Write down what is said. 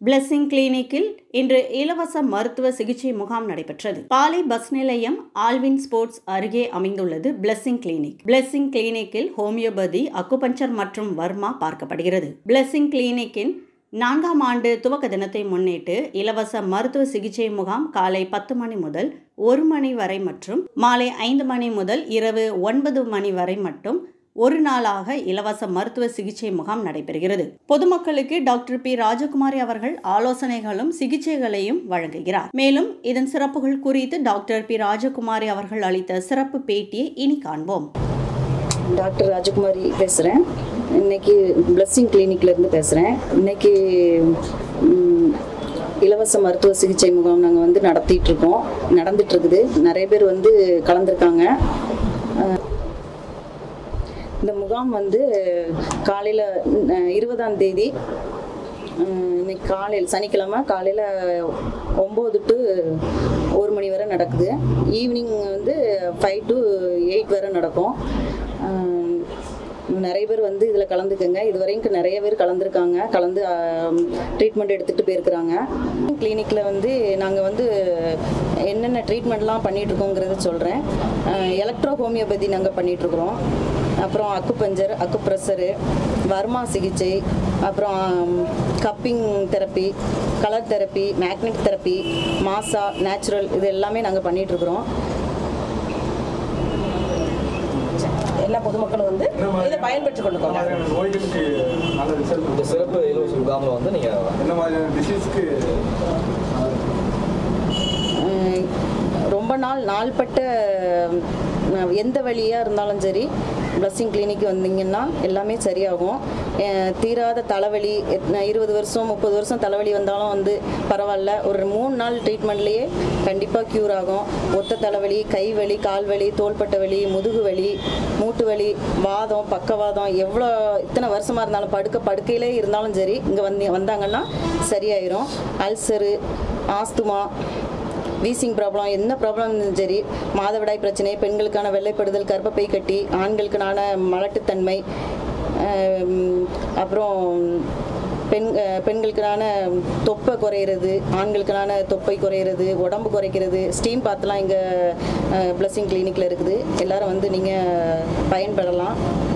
blessing கிளினிக்கில் இன்று இலவச மருத்துவ சிகிச்சை முகாம் நடைபெற்றது பாலை பஸ் நிலையம் ஆல்வின் ஸ்போர்ட்ஸ் அருகே அமைந்துள்ளது பிளெஸிங் கிளினிக் பிளெஸிங் கிளினிக்கில் ஹோமியோபதி அக்குபஞ்சர் மற்றும் வர்மா பார்க்கப்படுகிறது பிளெஸிங் கிளினிக்கின் நான்காம் ஆண்டு துவக்க தினத்தை முன்னிட்டு இலவச மருத்துவ சிகிச்சை முகாம் காலை பத்து மணி முதல் ஒரு மணி வரை மற்றும் மாலை ஐந்து மணி முதல் இரவு ஒன்பது மணி வரை மட்டும் ஒரு நாளாக இலவச மருத்துவ சிகிச்சை முகாம் நடைபெறுகிறது பொதுமக்களுக்கு டாக்டர் பி ராஜகுமாரி அவர்கள் ஆலோசனைகளும் சிகிச்சைகளையும் வழங்குகிறார் மேலும் இதன் சிறப்புகள் குறித்து டாக்டர் பி ராஜகுமாரி அவர்கள் அளித்த சிறப்பு பேட்டியை இனி காண்போம் டாக்டர் ராஜகுமாரி பேசுகிறேன் இன்னைக்கு பிளஸ்ஸிங் கிளினிக்லேருந்து பேசுகிறேன் இன்னைக்கு ம், இலவச மருத்துவ சிகிச்சை முகாம் நாங்கள் வந்து நடத்திட்டு இருக்கோம் நடந்துட்டு இருக்குது நிறைய பேர் வந்து கலந்துருக்காங்க அஹ், இந்த முகாம் வந்து காலையில் இருபதாம் தேதி அஹ், இன்னைக்கு காலையில் சனிக்கிழமை காலையில் ஒம்பது டு ஒரு மணி வரை நடக்குது ஈவினிங் வந்து ஃபைவ் டு எயிட் வரை நடக்கும் அஹ், நிறைய பேர் வந்து இதில் கலந்துக்கங்க இது வரைக்கும் நிறைய பேர் கலந்துருக்காங்க கலந்து ட்ரீட்மெண்ட் எடுத்துகிட்டு போயிருக்கிறாங்க கிளினிக்கில் வந்து நாங்கள் வந்து என்னென்ன ட்ரீட்மெண்ட்லாம் பண்ணிகிட்ருக்கோங்கிறத சொல்கிறேன் எலக்ட்ரோ ஹோமியோபதி நாங்கள் பண்ணிகிட்ருக்குறோம் அப்புறம் அக்குபஞ்சர் அக்குப்ரெஷரு வர்மா சிகிச்சை அப்புறம் cupping therapy colour therapy magnet therapy மாசா நேச்சுரல் இது எல்லாமே நாங்கள் பண்ணிகிட்ருக்குறோம் எல்லா பொதுமக்களும் வந்து இதை பயன்பெற்றுக் கொள்ளுக்கோங்க மாதிரியான நோய்களுக்கு நல்ல ரிசல்ட் இந்த சிறப்பு இலவச முகாமில் வந்து நீங்கள் என்ன மாதிரியான டிசீஸ்க்கு அஹ் ரொம்ப நாள் நாள்பட்ட அஹ், எந்த வழியாக இருந்தாலும் சரி பிளஸ்ஸிங் கிளினிக் வந்தீங்கன்னா எல்லாமே சரியாகும் அஹ், தீராத தலைவலி எத்தனை- இருபது வருஷம் முப்பது வருஷம் தலைவலி வந்தாலும் வந்து பரவாயில்ல ஒரு மூணு நாள் ட்ரீட்மெண்ட்லேயே கண்டிப்பாக க்யூர் ஆகும் ஒத்த தலைவலி கை வலி கால் வலி தோள்பட்டை வலி முதுகு வலி மூட்டு வலி வாதம் பக்கவாதம் எவ்வளோ இத்தனை வருஷமாக இருந்தாலும் படுக்க படுக்கையிலே இருந்தாலும் சரி இங்கே வந்து வந்தாங்கன்னா சரியாயிரும் அல்சரு ஆஸ்துமா வீசிங் ப்ராப்ளம் என்ன ப்ராப்ளம் இருந்தாலும் சரி மாதவிடாய் பிரச்சனை பெண்களுக்கான வெள்ளைப்படுதல் கர்ப்பப்பை கட்டி ஆண்களுக்கான மலட்டுத்தன்மை ஆம், அப்புறம் பெண் அஹ், பெண்களுக்கான தொப்பை குறையிறது ஆண்களுக்கான தொப்பை குறையிறது உடம்பு குறைக்கிறது ஸ்டீம் பாத்துலாம் எங்கள் பிளஸிங் கிளினிக்கில் இருக்குது எல்லாரும் வந்து நீங்கள் பயன்படலாம்